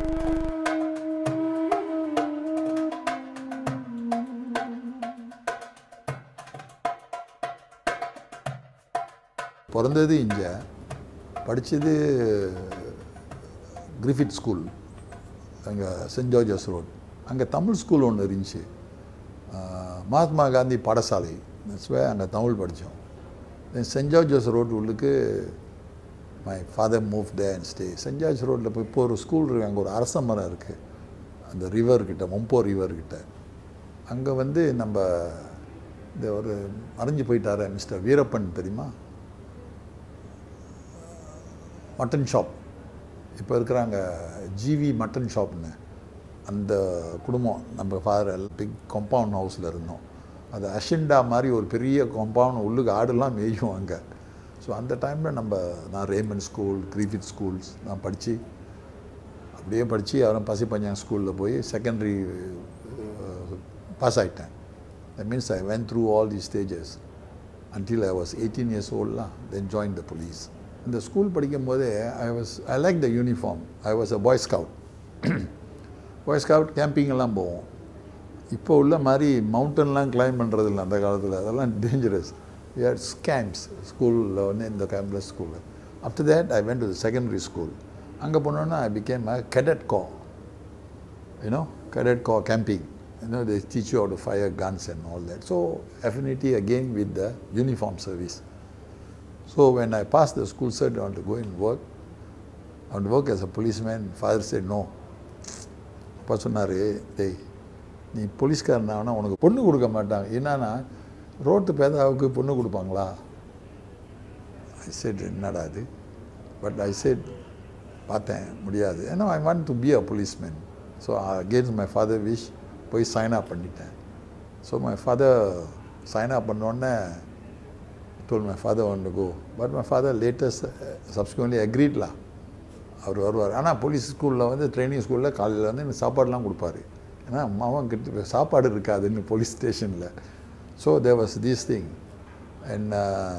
பிறந்தது இங்கே படித்தது கிரிஃபித் ஸ்கூல் அங்கே சென்ட் ஜார்ஜஸ் ரோட் அங்கே தமிழ் ஸ்கூல் ஒன்று இருந்துச்சு ஆஹ் மகாத்மா காந்தி பாடசாலை வே அங்கே தமிழ் படித்தோம் தென் சென்ட் ஜார்ஜஸ் ரோட் உள்ளுக்கு my father moved and stay saint George ரோட்டில் போய் இப்போ ஒரு ஸ்கூல் இருக்குது அங்கே ஒரு அரச மரம் இருக்குது அந்த ரிவர் கிட்ட மொம்போ ரிவர் கிட்ட அங்கே வந்து நம்ம இந்த ஒரு மறைஞ்சு போயிட்டார மிஸ்டர் வீரப்பன் தெரியுமா மட்டன் ஷாப் இப்போ இருக்கிறாங்க ஜிவி மட்டன் ஷாப்னு அந்த குடும்பம் நம்ம ஃபாதர் பிக் காம்பவுண்ட் ஹவுஸில் இருந்தோம் அது அஷெண்டா மாதிரி ஒரு பெரிய காம்பவுண்ட் உள்ளுக்கு ஆடுலாம் மேயும் அங்கே ஸோ அந்த டைமில் நம்ம நான் ரேமன் ஸ்கூல் கிரிஃபித் ஸ்கூல்ஸ் நான் படித்து அப்படியே படித்து அப்புறம் பசிப்பஞ்சாங் ஸ்கூலில் போய் செகண்டரி பாஸ் ஆகிட்டேன் that means I went through all the stages until I was eighteen years ஓல்ட்லாம் தென் ஜாயின் த போலீஸ் இந்த ஸ்கூல் படிக்கும் போதே I was I like the uniform I was a boy scout boy scout camping எல்லாம் போவோம் இப்போ உள்ள மாதிரி மவுண்டன்லாம் claim பண்ணுறது இல்லை அந்த காலத்தில் அதெல்லாம் டேஞ்சரஸ் ஆர் ஸ்கேம்ஸ் ஸ்கூலில் வந்து இந்த கேம்பில் ஸ்கூலில் after that I went to secondary school அங்கே போனோன்னா I became a cadet go you know cadet go camping you know, they teach you how to fire guns and all that. So, affinity again with the uniform service. So, when I passed the school cert, I want to go and work. I want to work as a policeman. Father said, no. அப்பா சொன்னார் டேய் நீ போலீஸ்காரனானா உனக்கு பொண்ணு கொடுக்க மாட்டாங்க என்னன்னா road பேதாவுக்கு பொண்ணு கொடுப்பாங்களா ஐ செட் என்னடா அது பட் ஐ செட் பார்த்தேன் முடியாது ஏன்னா I want to be a policeman so against my father wish போய் சைன் அப் பண்ணிட்டேன் so my father sign up பண்ணோடனே told my father one go but my father latest subsequently அக்ரீட்லா அவர் வருவார் ஆனால் போலீஸ் ஸ்கூலில் வந்து ட்ரைனிங் ஸ்கூலில் காலையில் வந்து எனக்கு சாப்பாடுலாம் கொடுப்பாரு ஏன்னா அம்மாவும் கிட்ட சாப்பாடு இருக்காதுன்னு போலீஸ் ஸ்டேஷனில் so there was this thing and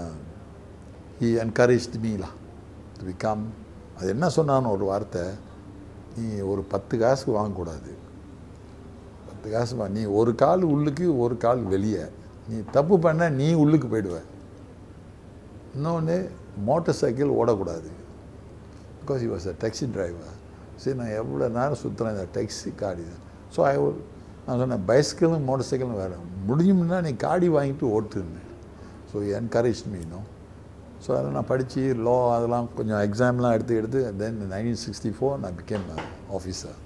he encourage மீலா டு பிகம் அது என்ன சொன்னான்னு ஒரு வார்த்தை நீ ஒரு பத்து காசுக்கு வாங்கக்கூடாது பத்து காசு வா நீ ஒரு கால் உள்ளுக்கு ஒரு கால் வெளியே நீ தப்பு பண்ண நீ உள்ளுக்கு போயிடுவ இன்னொன்று மோட்டார் சைக்கிள் ஓடக்கூடாது because he was a taxi driver சரி நான் எவ்வளோ நேரம் சுற்றுறேன் இந்த டாக்ஸி காடி ஸோ ஐ நான் சொன்னேன் பைஸ்கிளும் மோட்டார் சைக்கிளும் வேறு முடியும்னா நீ காடி வாங்கிட்டு ஓட்டுருந்தேன் ஸோ என்கரேஜ் மீனும் ஸோ அதெல்லாம் நான் படித்து லா அதெல்லாம் கொஞ்சம் எக்ஸாம்லாம் எடுத்து எடுத்து தென் நைன்டீன் சிக்ஸ்டி ஃபோர் நான் became officer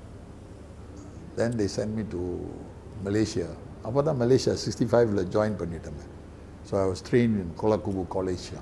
then they sent me to Malaysia அப்போ தான் மலேசியா சிக்ஸ்டி ஃபைவ்ல ஜாயின் பண்ணிட்டேன் so I was train in Kuala Kubu காலேஜியா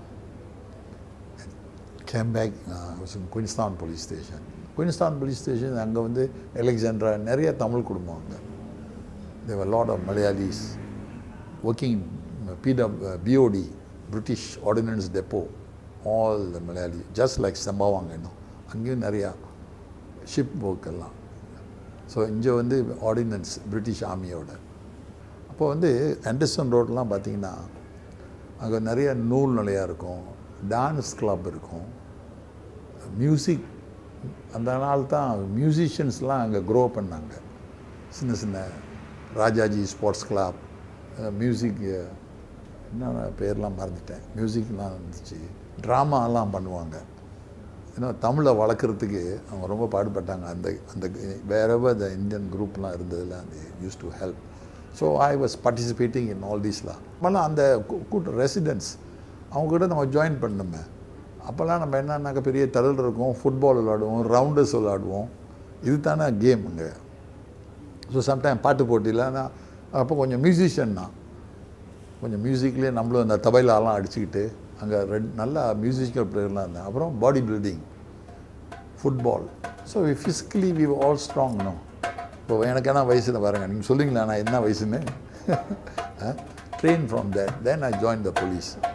came back was in Queenstown police station Queenstown police station அங்கே வந்து எலெக்சாண்ட்ரா நிறைய தமிழ் குடும்பம் அங்கே there were lot of Malayalis working பிடப் பிஓடி British ordinance depot all the Malayali just like சம்பவாங்க இன்னும் அங்கேயும் நிறையா ஷிப் ஒர்க் எல்லாம் ஸோ இங்கே வந்து ஆர்டினன்ஸ் பிரிட்டிஷ் ஆர்மியோட அப்போ வந்து ஆண்டர்சன் ரோட்லாம் பார்த்தீங்கன்னா அங்கே நிறைய நூல் நிலையாக இருக்கும் டான்ஸ் கிளப் இருக்கும் மியூசிக் அந்த நாள் தான் மியூசிஷியன்ஸ்லாம் அங்கே க்ரோ பண்ணாங்க சின்ன சின்ன ராஜாஜி ஸ்போர்ட்ஸ் கிளப் மியூசிக் என்னென்ன பேர்லாம் மறந்துட்டேன் மியூசிக்லாம் இருந்துச்சு ட்ராமாலாம் பண்ணுவாங்க ஏன்னா தமிழை வளர்க்குறதுக்கு அவங்க ரொம்ப பாடுபட்டாங்க அந்த அந்த வேறவர் த இந்தியன் குரூப்லாம் இருந்ததில் அந்த use to help so I was participating in all தீஸ்லாம் அப்போல்லாம் அந்த கூட்ட ரெசிடென்ட்ஸ் அவங்ககிட்ட நம்ம ஜாயின் பண்ணணுமே அப்போல்லாம் நம்ம என்னன்னாக்கா பெரிய தடல் இருக்கும் ஃபுட்பால் விளாடுவோம் ரவுண்டர்ஸ் விளாடுவோம் இது தானே கேம் இங்கே ஸோ சம்டைம் பாட்டு போட்டியில் நான் அப்போ கொஞ்சம் மியூசிஷியன் தான் கொஞ்சம் மியூசிக்லேயே நம்மளும் அந்த தபைலாலாம் அடிச்சுக்கிட்டு அங்கே ரெட் நல்லா மியூசிக்கல் பிளேயர்லாம் இருந்தேன் அப்புறம் body building football so physically we all strong no இப்போ எனக்கு என்ன வயசில் பாருங்க நீங்கள் சொல்லுங்களா நான் என்ன வயசுன்னு train from that then I join the police